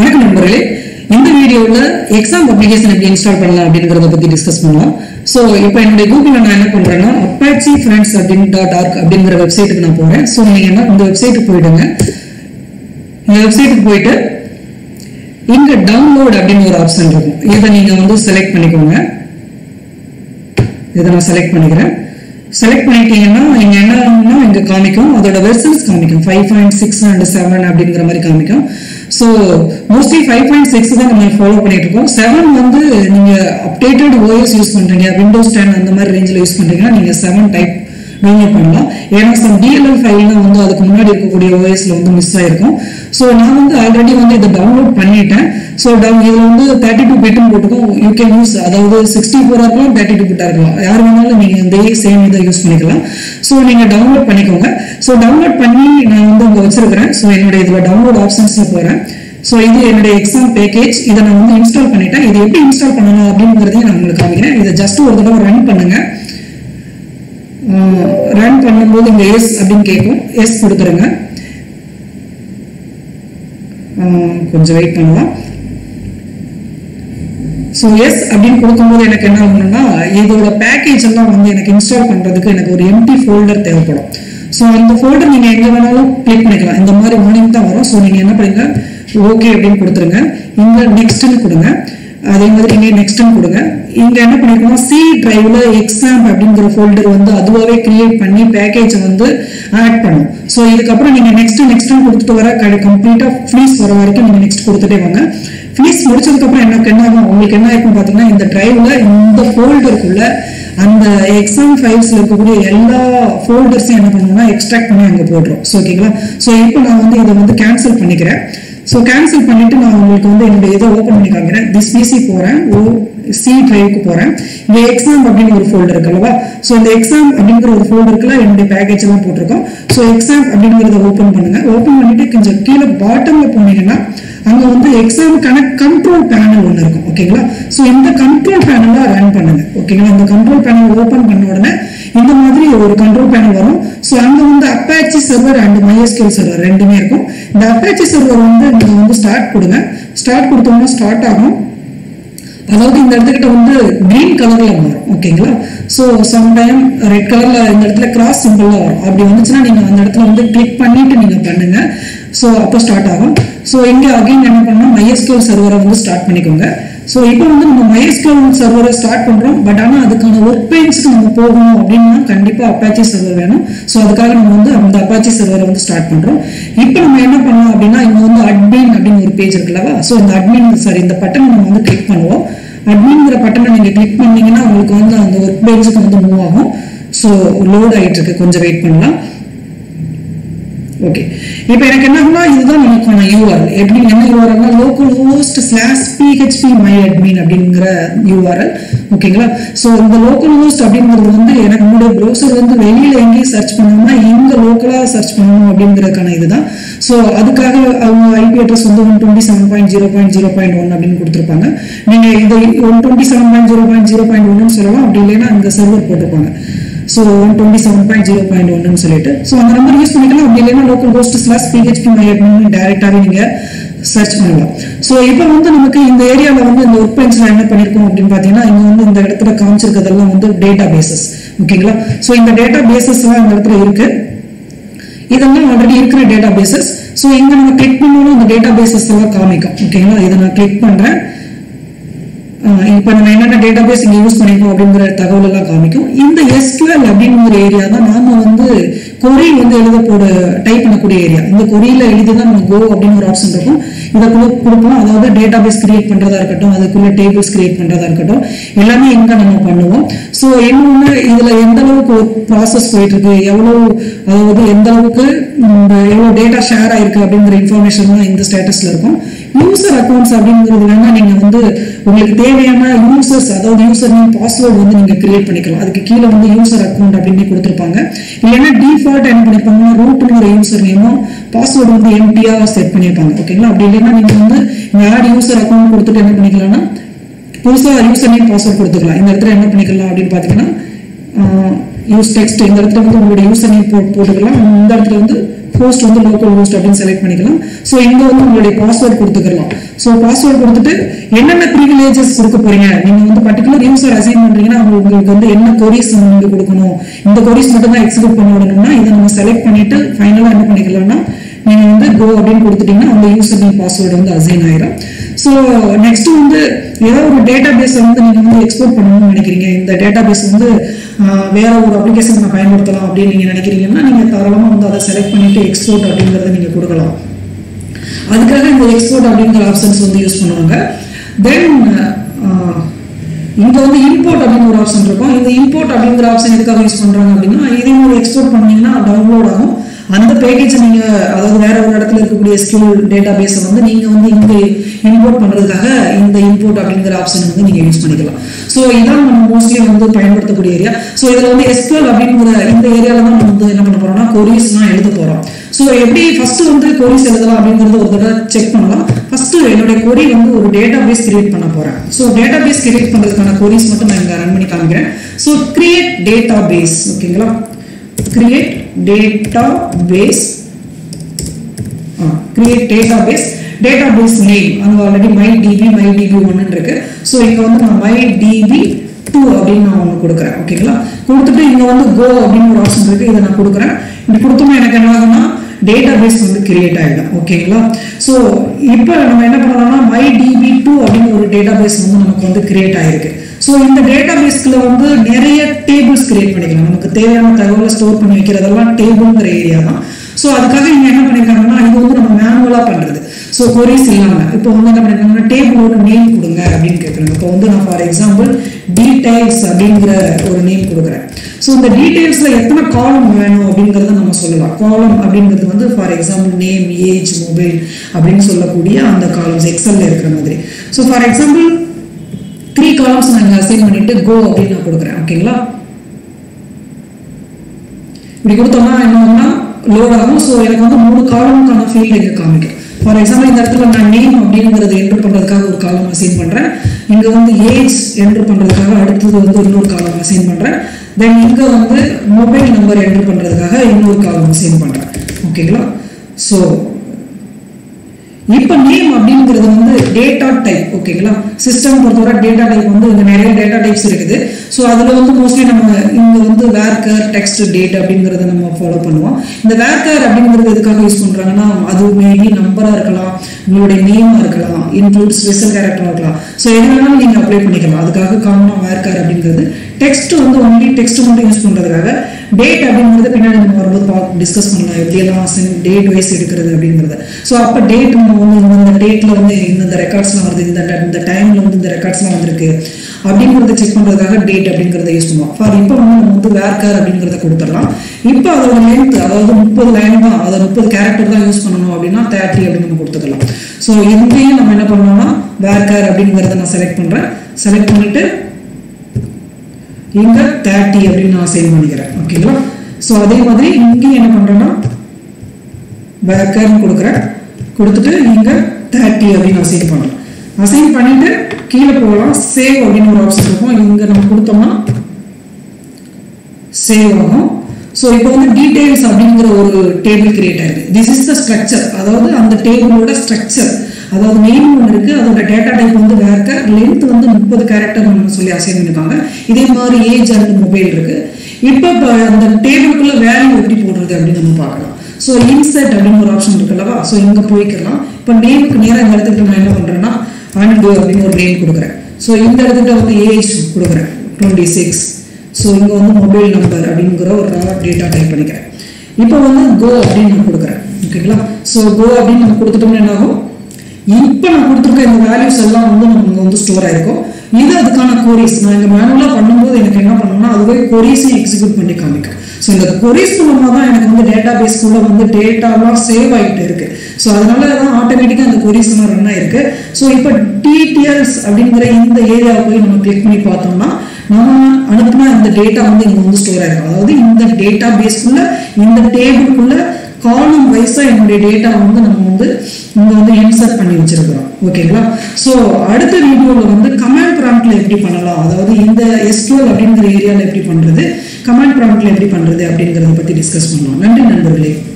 வணக்கம் நண்பர்களே இந்த வீடியோவில் எக்ஸாம் அப்ளிகேஷன் எப்படி இன்ஸ்டால் பண்ணலாம் அப்படிங்கிறத பத்தி டிஸ்கஸ் பண்ணலாம் ஸோ இப்போ என்னுடைய கூகுளில் நான் என்ன பண்றேன்னா அப்பாச்சி ஃப்ரெண்ட்ஸ் அப்படின்னு டாட் ஆர்க் அப்படிங்கிற வெப்சைட்டுக்கு நான் போறேன் ஸோ நீங்க என்ன இந்த வெப்சைட்டுக்கு போயிடுங்க இந்த வெப்சைட்டுக்கு போயிட்டு இங்க டவுன்லோட் அப்படின்னு ஒரு ஆப்ஷன் இருக்கும் இதை நீங்க வந்து செலக்ட் பண்ணிக்கோங்க இதை நான் செலக்ட் பண்ணிக்கிறேன் செலக்ட் பண்ணிட்டீங்கன்னா இங்க என்னன்னா இங்க காமிக்கும் அதோட வெர்சன்ஸ் காமிக்கும் five point six and seven அப்படிங்கிற மாதிரி காமிக்கும் so mostly five point six தான் நம்ம ஃபாலோ பண்ணிட்டு இருக்கோம் செவன் வந்து நீங்க அப்டேட்டட் ஓஎஸ் யூஸ் பண்றீங்க விண்டோஸ் டென் அந்த மாதிரி ரேஞ்சில் யூஸ் பண்றீங்கன்னா நீங்க செவன் டைப் டவுன்லோட் பண்ணலாம் ஏன்னா சம் டிஎல்எல் ஃபைல்லாம் வந்து அதுக்கு முன்னாடி இருக்கக்கூடிய ஓஎஸ்ல வந்து மிஸ் ஆயிருக்கும் ஸோ நான் வந்து ஆல்ரெடி வந்து இதை டவுன்லோட் பண்ணிட்டேன் ஸோ டவுன் இதில் வந்து தேர்ட்டி டூ பிட்டும் போட்டுக்கும் யூ கேன் யூஸ் அதாவது சிக்ஸ்டி ஃபோராக இருக்கலாம் தேர்ட்டி டூ பிட்டாக இருக்கலாம் யார் வேணாலும் நீங்கள் இந்த சேம் இதை யூஸ் பண்ணிக்கலாம் ஸோ நீங்கள் டவுன்லோட் பண்ணிக்கோங்க ஸோ டவுன்லோட் பண்ணி நான் வந்து இங்கே வச்சிருக்கிறேன் ஸோ என்னுடைய இதில் டவுன்லோட் ஆப்ஷன்ஸில் போகிறேன் ஸோ இது என்னுடைய எக்ஸாம் பேக்கேஜ் இதை நான் வந்து இன்ஸ்டால் பண்ணிட்டேன் இதை எப்படி இன்ஸ்டால் பண்ணணும் அப்படிங்கிறதையும் நான் உங்களுக்கு காமிக்கிறேன் இதை ஜஸ்ட் ஒரு தடவை ரன் பண்ணுங்க ரன் பண்ணும்போது இங்க எஸ் அப்படின்னு கேட்கும் எஸ் கொடுத்துருங்க ஆஹ் கொஞ்சம் வெயிட் பண்ணலாம் ஸோ எஸ் அப்படின்னு கொடுக்கும்போது எனக்கு என்ன ஆகணும்னா இதோட பேக்கேஜ் எல்லாம் வந்து எனக்கு இன்ஸ்டால் பண்றதுக்கு எனக்கு ஒரு எம்டி ஃபோல்டர் தேவைப்படும் ஸோ அந்த ஃபோல்டர் நீங்க எங்க வேணாலும் கிளிக் பண்ணிக்கலாம் இந்த மாதிரி வார்னிங் தான் வரும் ஸோ நீங்க என்ன பண்ணுங்க ஓகே அப்படின்னு கொடுத்துருங்க இங்க நெக்ஸ்ட்னு கொடுங்க அதே மாதிரி இங்க நெக்ஸ்ட்னு கொடுங்க இங்க என்ன பண்ணிருக்கோம் சி டிரைவ்ல எக்ஸாம் அப்படிங்கிற ஃபோல்டர் வந்து அதுவாகவே கிரியேட் பண்ணி பேக்கேஜை வந்து ஆட் பண்ணும் ஸோ இதுக்கப்புறம் நீங்க நெக்ஸ்ட் நெக்ஸ்ட் கொடுத்துட்டு வர கம்ப்ளீட்டா ஃப்ரீஸ் வர வரைக்கும் நீங்க நெக்ஸ்ட் கொடுத்துட்டே வாங்க ஃப்ரீஸ் முடிச்சதுக்கு அப்புறம் எனக்கு என்ன ஆகும் உங்களுக்கு என்ன ஆயிருக்கும் பாத்தீங்கன்னா இந்த டிரைவ்ல இந்த ஃபோல்டருக்குள்ள அந்த எக்ஸாம் ஃபைல்ஸ்ல இருக்கக்கூடிய எல்லா ஃபோல்டர்ஸையும் என்ன பண்ணுவோம்னா எக்ஸ்ட்ராக்ட் பண்ணி அங்க போடுறோம் ஸோ ஓகேங்களா ஸோ இப்போ நான் வந்து இதை வந்து கேன்சல் பண்ணிக்கிறேன் ஸோ கேன்சல் பண்ணிட்டு நான் உங்களுக்கு வந்து என்னுடைய இதை ஓப்பன் பண்ணி காமிக்கிறேன் திஸ் பிசி போறேன் ஓ சி டிரைவுக்கு போறேன் இங்க எக்ஸாம் அப்படின்னு ஒரு ஃபோல்டர் இருக்கு அல்லவா ஸோ இந்த எக்ஸாம் அப்படிங்கிற ஒரு ஃபோல்டருக்குள்ள என்னுடைய பேக்கேஜ் எல்லாம் போட்டிருக்கோம் ஸோ எக்ஸாம் அப்படிங்கிறத ஓப்பன் பண்ணுங்க ஓப்பன் பண்ணிட்டு கொஞ்சம் கீழே பாட்டம்ல போனீங்கன்னா அங்க வந்து எக்ஸாமுக்கான கண்ட்ரோல் பேனல் ஒன்று இருக்கும் ஓகேங்களா ஸோ இந்த கண்ட்ரோல் பேனலை ரன் பண்ணுங்க ஓகேங்களா இந்த கண்ட்ரோல் பேனல் ஓப்பன் பண்ண உடனே இந்த மாதிரி ஒரு கண்ட்ரோல் பேனல் வரும் ஸோ அங்க வந்து Apache server and MySQL server ரெண்டுமே இருக்கும் இந்த அப்பாச்சி சர்வர் வந்து நீங்க வந்து ஸ்டார்ட் கொடுங்க ஸ்டார்ட் கொடுத்தோம்னா ஸ்டார்ட் ஆகும் அதாவது இந்த இடத்துக்கிட்ட வந்து கிரீன் கலர்ல மாறும் ஓகேங்களா ஸோ சம்டைம் ரெட் கலர்ல இந்த இடத்துல கிராஸ் சிம்பிள்ல வரும் அப்படி வந்துச்சுன்னா நீங்க அந்த இடத்துல வந்து கிளிக் பண்ணிட்டு நீங்க பண்ணுங்க ஸோ அப்போ ஸ்டார்ட் ஆகும் ஸோ இங்க அகைன் என்ன பண்ணணும் மைஎஸ்கியூஎல் சர்வரை வந்து ஸ்டார்ட் பண்ணிக்கோங்க ஸோ இப்போ வந்து நம்ம மைஎஸ்கியூஎல் சர்வரை ஸ்டார்ட் பண்றோம் பட் ஆனால் அதுக்கான ஒர்க் பேஜ்க்கு நம்ம போகணும் அப்படின்னா கண்டிப்பா அப்பாச்சி சர்வர் வேணும் ஸோ அதுக்காக நம்ம வந்து அந்த அப்பாச்சி சர்வரை வந்து ஸ்டார்ட் பண்றோம் இப்போ நம்ம என்ன பண்ணோம் அப்படின்னா இங்க வந்து அட்மின் அப்படின்னு ஒரு பேஜ் இருக்குல்லவா ஸோ இந்த அட்மின் சாரி இந்த பட்டனை நம்ம வந்து கிளிக் பண்ணுவோம் அட்மின்ங்கிற பட்டனை நீங்க கிளிக் பண்ணீங்கன்னா உங்களுக்கு வந்து அந்த ஒர்க் பேஜுக்கு வந்து மூவ் ஆகும் ஸோ லோட் ஆயிட்டு இருக்கு கொஞ்சம் வெயிட் பண்ணலாம் ஓகே இப்போ எனக்கு என்னன்னா இதுதான் நமக்கான யூஆர்எல் எப்படி என்ன யூஆர்எல்னா local host slash PHP my admin அப்படிங்கிற யூஆர்எல் ஓகேங்களா ஸோ இந்த லோக்கல் ஹோஸ்ட் அப்படிங்கிறது வந்து எனக்கு என்னுடைய ப்ரௌசர் வந்து வெளியில எங்கேயும் சர்ச் பண்ணாம இங்க லோக்கலா சர்ச் பண்ணணும் அப்படிங்கிறதுக்கான இதுதான் ஸோ அதுக்காக அவங்க ஐபி அட்ரஸ் வந்து one twenty seven point zero point zero point one அப்படின்னு கொடுத்துருப்பாங்க நீங்க இதை one twenty seven point zero point zero point ஒன்னு சொல்லலாம் அப்படி இல்லைன்னா அங்க சர்வர் போட்டுப்பாங்க so one twenty seven point zero point ஒன்னு சொல்லிட்டு ஸோ அந்த நம்பர் யூஸ் பண்ணிக்கலாம் அப்படி இல்லைன்னா local host slash PHP my admin டேரெக்டாகவே நீங்க சர்ச் பண்ணலாம் ஸோ இப்போ வந்து நமக்கு இந்த ஏரியாவில் வந்து இந்த ஒர்க் பெஞ்சில் என்ன பண்ணியிருக்கோம் அப்படின்னு பார்த்தீங்கன்னா இங்கே வந்து இந்த இடத்துல காமிச்சிருக்கிறதெல்லாம் வந்து டேட்டா பேசஸ் ஓகேங்களா ஸோ இந்த டேட்டா பேசஸ்லாம் இந்த இடத்துல இருக்கு இதெல்லாம் ஆல்ரெடி இருக்கிற டேட்டா பேசஸ் ஸோ இங்க நம்ம கிளிக் பண்ணாலும் இந்த டேட்டா பேசஸ் எல்லாம் காமிக்கும் ஓகேங்களா இதை நான் கிளிக் பண்றேன் இப்போ நம்ம என்னென்ன டேட்டா பேஸ் இங்கே யூஸ் பண்ணிருக்கோம் அப்படிங்கிற தகவல் எல்லாம் காமிக்கும் இந்த எஸ்கியூஎல் அப்படிங்கிற ஏரியா தான் நாம வந்து கொரி வந்து எழுத போட டைப் பண்ணக்கூடிய ஏரியா இந்த கொரியில எழுதி தான் நம்ம கோ அப்படின்னு ஒரு ஆப்ஷன் இருக்கும் இதுக்குள்ள கொடுப்போம் அதாவது டேட்டா பேஸ் கிரியேட் பண்றதா இருக்கட்டும் அதுக்குள்ள டேபிள்ஸ் கிரியேட் பண்றதா இருக்கட்டும் எல்லாமே இங்க நம்ம பண்ணுவோம் ஸோ இன்னொன்று இதுல எந்த அளவுக்கு ஒரு ப்ராசஸ் போயிட்டு இருக்கு எவ்வளவு அதாவது எந்த அளவுக்கு எவ்வளவு டேட்டா ஷேர் ஆயிருக்கு அப்படிங்கிற இன்ஃபர்மேஷன் தான் இந்த ஸ்டேட்டஸ்ல இருக்கும் யூசர் அக்கௌண்ட்ஸ் அப்படிங்கிறது வேணா நீங்க வந்து உங்களுக்கு தேவையான யூசர்ஸ் அதாவது யூசர் நேம் பாஸ்வேர்டு வந்து நீங்க கிரியேட் பண்ணிக்கலாம் அதுக்கு கீழே வந்து யூசர் அக்கௌண்ட் அப்படின்னு கொடுத்துருப்பாங்க இல்லைன்னா டிஃபால்ட் என்ன பண்ணிருப்பாங்கன்னா ரூட்ங்கிற யூசர் நேமும் பாஸ்வேர்டு வந்து எம்டியா செட் பண்ணிருப்பாங்க ஓகேங்களா அப்படி இல்லைன்னா நீங்க வந்து ஆட் யூசர் அக்கௌண்ட் கொடுத்துட்டு என்ன பண்ணிக்கலாம்னா புதுசா யூசர் நேம் பாஸ்வேர்ட் கொடுத்துக்கலாம் இந்த இடத்துல என்ன பண்ணிக்கலாம் அப்படின்னு பாத்தீங்கன்னா யூஸ் டெக்ஸ்ட் இந்த இடத்துல வந்து உங்களுடைய யூசர் நேம் போட்டுக்கலாம் இந்த இடத்துல வந்து ஹோஸ்ட் வந்து லோக்கல் ஹோஸ்ட் அப்படின்னு செலக்ட் பண்ணிக்கலாம் ஸோ இங்க வந்து உங்களுடைய பாஸ்வேர்ட் கொடுத்துக்கலாம் ஸோ பாஸ்வேர்ட் கொடுத்துட்டு என்னென்ன ப்ரிவிலேஜஸ் கொடுக்க போறீங்க நீங்க வந்து பர்டிகுலர் யூசர் அசைன் பண்றீங்கன்னா உங்களுக்கு வந்து என்ன கொரிஸ் நீங்க கொடுக்கணும் இந்த கொரிஸ் மட்டும் தான் எக்ஸிக்யூட் பண்ண விடணும்னா இதை நம்ம செலக்ட் பண்ணிட்டு ஃபைனலா என்ன பண்ணிக்கலாம்னா நீங்க வந்து கோ அப்படின்னு கொடுத்துட்டீங்கன்னா அந்த யூசர் நேம் பாஸ்வேர்டு வந்து அசைன் ஆயிரும் ஸோ நெக்ஸ்ட் வந்து ஏதோ ஒரு டேட்டா பேஸை வந்து நீங்க வந்து எக்ஸ்போர்ட் பண்ணணும்னு நினைக்கிறீங்க இந்த டேட்டா பேஸ் வந்து ஆஹ், வேற ஒரு அப்ளிகேஷன் நான் பயன்படுத்தலாம் அப்படின்னு நீங்க நினைக்கிறீங்கன்னா நீங்க தாராளமா வந்து அதை செலக்ட் பண்ணிட்டு எக்ஸ்போர்ட் அப்படிங்கறத நீங்க கொடுக்கலாம் அதுக்காக இந்த எக்ஸ்போர்ட் அப்படிங்கிற ஆப்ஷன்ஸ் வந்து யூஸ் பண்ணுவாங்க தென் இங்க வந்து இம்போர்ட் அப்படின்னு ஒரு ஆப்ஷன் இருக்கும் இந்த இம்போர்ட் அப்படிங்கிற ஆப்ஷன் எதுக்காக யூஸ் பண்றாங்க அப்படின்னா இதையும் ஒரு எக்ஸ்போர்ட் பண்ணீங்கன்னா டவுன்லோட் ஆகும் அந்த பேக்கேஜ் நீங்க அதாவது வேற ஒரு இடத்துல இருக்கக்கூடிய ஸ்கில் டேட்டா பேஸை வந்து நீங்க வந்து இங்க இம்போர்ட் பண்றதுக்காக இந்த இம்போர்ட் அப்படிங்கிற ஆப்ஷன் வந்து நீங்க யூஸ் பண்ணிக்கலாம் ஸோ இதான் நம்ம மோஸ்ட்லி வந்து பயன்படுத்தக்கூடிய ஏரியா ஸோ இதுல வந்து எஸ்கியூஎல் அப்படிங்கிற இந்த ஏரியால தான் நம்ம வந்து என்ன பண்ண போறோம்னா கொரிஸ்லாம் எழுத போறோம் ஸோ எப்படி ஃபர்ஸ்ட் வந்து கொரிஸ் எழுதலாம் அப்படிங்கறது ஒரு தடவை செக் பண்ணலாம் ஃபர்ஸ்ட் என்னுடைய கொரி வந்து ஒரு டேட்டா பேஸ் கிரியேட் பண்ண போறேன் ஸோ டேட்டா பேஸ் கிரியேட் பண்றதுக்கான கொரிஸ் மட்டும் நான் இங்க ரன் பண்ணி காமிக்கிறேன் ஸோ கிரியேட் டேட்டா பேஸ் ஓகேங்களா create database create database database name அங்க already my DB my DB ஒன்னு இருக்கு ஸோ இங்க வந்து நான் மை டிபி டூ அப்படின்னு நான் ஒன்று கொடுக்குறேன் ஓகேங்களா கொடுத்துட்டு இங்க வந்து கோ அப்படின்னு ஒரு ஆப்ஷன் இருக்கு இதை நான் கொடுக்குறேன் இப்படி கொடுத்தோம்னா எனக்கு என்ன ஆகும்னா டேட்டா பேஸ் வந்து கிரியேட் ஆகிடும் ஓகேங்களா ஸோ இப்போ நம்ம என்ன பண்ணலாம்னா மை டிபி டூ அப்படின்னு ஒரு டேட்டா பேஸ் வந்து நமக்கு வந்து கிரியேட் ஆயிருக்கு ஸோ இந்த டேட்டா பேஸ்க்குள்ள வந்து நிறைய டேபிள்ஸ் கிரியேட் பண்ணிக்கலாம் நமக்கு தேவையான தகவலை ஸ்டோர் பண்ணி வைக்கிறதெல்லாம் டேபிள்ங்கிற ஏரியா தான் ஸோ அதுக்காக இங்க என்ன பண்ணிருக்காங்கன்னா இது வந்து நம்ம மேனுவலா பண்றது ஸோ கொரிஸ் இல்லாம இப்போ வந்து என்ன பண்ணிருக்காங்கன்னா டேபிளோட நேம் கொடுங்க அப்படின்னு கேட்குறாங்க இப்போ வந்து நான் ஃபார் எக்ஸாம்பிள் டீடைல்ஸ் அப்படிங்கிற ஒரு நேம் கொடுக்குறேன் ஸோ இந்த டீடைல்ஸ்ல எத்தனை காலம் வேணும் அப்படிங்கறத நம்ம சொல்லலாம் காலம் அப்படிங்கிறது வந்து for example name age mobile அப்படின்னு சொல்லக்கூடிய அந்த காலம்ஸ் எக்ஸல்ல இருக்கிற மாதிரி so for example three columns நாங்கள் அசைன் பண்ணிட்டு கோ அப்படின்னு நான் கொடுக்குறேன் ஓகேங்களா இப்படி கொடுத்தோம்னா என்ன ஆகும்னா லோட் ஆகும் ஸோ எனக்கு வந்து மூணு காலமுக்கான ஃபீல்டு இங்கே காமிக்கும் ஃபார் எக்ஸாம்பிள் இந்த இடத்துல நான் நேம் அப்படிங்கிறது என்டர் பண்ணுறதுக்காக ஒரு காலம் அசைன் பண்ணுறேன் இங்கே வந்து ஏஜ் என்டர் பண்ணுறதுக்காக அடுத்தது வந்து இன்னொரு காலம் அசைன் பண்ணுறேன் தென் இங்கே வந்து மொபைல் நம்பர் என்டர் பண்ணுறதுக்காக இன்னொரு காலம் அசைன் பண்ணுறேன் ஓகேங்களா ஸோ இப்போ நேம் அப்படிங்கிறது வந்து டேட்டா டைப் ஓகேங்களா சிஸ்டம் பொறுத்தவரை டேட்டா டைப் வந்து இங்க நிறைய டேட்டா டைப்ஸ் இருக்குது ஸோ அதுல வந்து மோஸ்ட்லி நம்ம இங்க வந்து வேர்க்கர் டெக்ஸ்ட் டேட் அப்படிங்கறத நம்ம ஃபாலோ பண்ணுவோம் இந்த வேர்க்கர் அப்படிங்கிறது எதுக்காக யூஸ் பண்றாங்கன்னா அது மேபி நம்பரா இருக்கலாம் உங்களுடைய நேமா இருக்கலாம் இன்க்ளூட் ஸ்பெஷல் கேரக்டரா இருக்கலாம் ஸோ எது வேணாலும் நீங்க அப்ளை பண்ணிக்கலாம் அதுக்காக காமனா வேர்க்கர் அப்படிங்கிறது டெக்ஸ்ட் வந்து ஒன்லி டெக்ஸ்ட் மட்டும் யூஸ் பண்றதுக்காக டேட் அப்படிங்கிறது பின்னாடி நம்ம வரும்போது பார்க்க டிஸ்கஸ் பண்ணலாம் எப்படியெல்லாம் டேட் வைஸ் எடுக்கிறது அப்படிங்கிறது ஸோ அப்போ டேட் நம்ம வந்து இந்த டேட்ல வந்து இந்த ரெக்கார்ட்ஸ்லாம் வருது இந்த இந்த டைம்ல வந்து இந்த ரெக்கார்ட்ஸ்லாம் வந்திருக்கு அப்படிங்கிறத செக் பண்றதுக்காக டேட் அப்படிங்கிறத யூஸ் பண்ணுவோம் ஃபார் இப்போ வந்து நம்ம வந்து வேர்க்கர் அப்படிங்கிறத கொடுத்துடலாம் இப்போ அதோட லென்த் அதாவது முப்பது லைன் தான் அதை முப்பது கேரக்டர் தான் யூஸ் பண்ணணும் அப்படின்னா தேர்ட்டி அப்படின்னு நம்ம கொடுத்துக்கலாம் ஸோ இங்கேயும் நம்ம என்ன பண்ணோம்னா வேர்க்கர் அப்படிங்கிறத நான் செலக்ட் பண்றேன் செலக்ட் பண்ணிட்டு இங்க தேர்ட்டி அப்படின்னு நான் சேவ் பண்ணிக்கிறேன் ஓகேங்களா ஸோ அதே மாதிரி இங்கேயும் என்ன பண்றேன்னா பேக்கர்னு கொடுக்குறேன் கொடுத்துட்டு இங்க தேர்ட்டி அப்படின்னு அசைன் பண்றேன் அசைன் பண்ணிட்டு கீழே போகலாம் சேவ் அப்படின்னு ஒரு ஆப்ஷன் இருக்கும் இங்க நம்ம கொடுத்தோம்னா சேவ் ஆகும் ஸோ இப்போ வந்து டீடைல்ஸ் அப்படிங்கிற ஒரு டேபிள் கிரியேட் ஆயிருக்கு திஸ் இஸ் த ஸ்ட்ரக்சர் அதாவது அந்த டேபிளோட ஸ்ட்ரக்சர் அதாவது மெயின் ஒன்று இருக்கு அதோட டேட்டா டைப் வந்து வேர்க்க லென்த் வந்து முப்பது கேரக்டர் சொல்லி அசைன் பண்ணிருக்காங்க இதே மாதிரி ஏஜ் அண்ட் மொபைல் இருக்கு இப்போ இப்போ அந்த டேபிளுக்குள்ள வேல்யூ எப்படி போடுறது அப்படின்னு நம்ம பார்க்கலாம் ஸோ இன்சர்ட் அப்படின்னு ஒரு ஆப்ஷன் இருக்குல்லவா ஸோ இங்கே போய்க்கலாம் இப்போ நேமுக்கு நேராக இந்த இடத்துக்கு நான் என்ன பண்ணுறேன்னா அண்ட் அப்படின்னு ஒரு நேம் கொடுக்குறேன் ஸோ இந்த இடத்துக்கு வந்து ஏஜ் கொடுக்குறேன் டுவெண்ட்டி சிக்ஸ் ஸோ இங்கே வந்து மொபைல் நம்பர் அப்படிங்கிற ஒரு ரா டேட்டா டைப் பண்ணிக்கிறேன் இப்போ வந்து கோ அப்படின்னு நான் கொடுக்குறேன் ஓகேங்களா ஸோ கோ அப்படின்னு நம்ம கொடுத்துட்டோம்னா என்ன ஆகும் இப்போ நான் கொடுத்துருக்க இந்த வேல்யூஸ் எல்லாம் வந்து நமக்கு வந்து ஸ்டோர் ஆயிருக்கும் இது அதுக்கான கொரிஸ் நான் இந்த மேனுவலாக பண்ணும்போது எனக்கு என்ன பண்ணணும்னா அதுவே கொரிஸையும் எக்ஸிக்யூட் பண்ணி காமிக்கும் ஸோ இந்த கொரிஸ் மூலமாக தான் எனக்கு வந்து டேட்டா பேஸ்க்குள்ள வந்து டேட்டாலாம் சேவ் ஆகிட்டு இருக்கு ஸோ அதனால தான் ஆட்டோமேட்டிக்காக அந்த கொரிஸ் எல்லாம் ரன் ஆயிருக்கு ஸோ இப்போ டீட்டெயில்ஸ் அப்படிங்கிற இந்த ஏரியாவை போய் நம்ம கிளிக் பண்ணி பார்த்தோம்னா நம்ம அனுப்புனா இந்த டேட்டா வந்து இங்க வந்து ஸ்டோர் ஆயிருக்கும் அதாவது இந்த டேட்டா பேஸ்க்குள்ள இந்த டேபிளுக்குள்ள காலம் வைஸா என்னுடைய டேட்டா வந்து நம்ம வந்து இங்க வந்து இன்சர்ட் பண்ணி வச்சிருக்கிறோம் ஓகேங்களா ஸோ அடுத்த வீடியோவில் வந்து கமாண்ட் ப்ராம்ப்ட்ல எப்படி பண்ணலாம் அதாவது இந்த எஸ்கியூஎல் அப்படிங்கிற ஏரியாவில் எப்படி பண்றது கமாண்ட் ப்ராம்ப்ட்ல எப்படி பண்றது அப்படிங்கிறத பத்தி டிஸ்கஸ் பண்ணலாம் நன்றி நண்பர்களே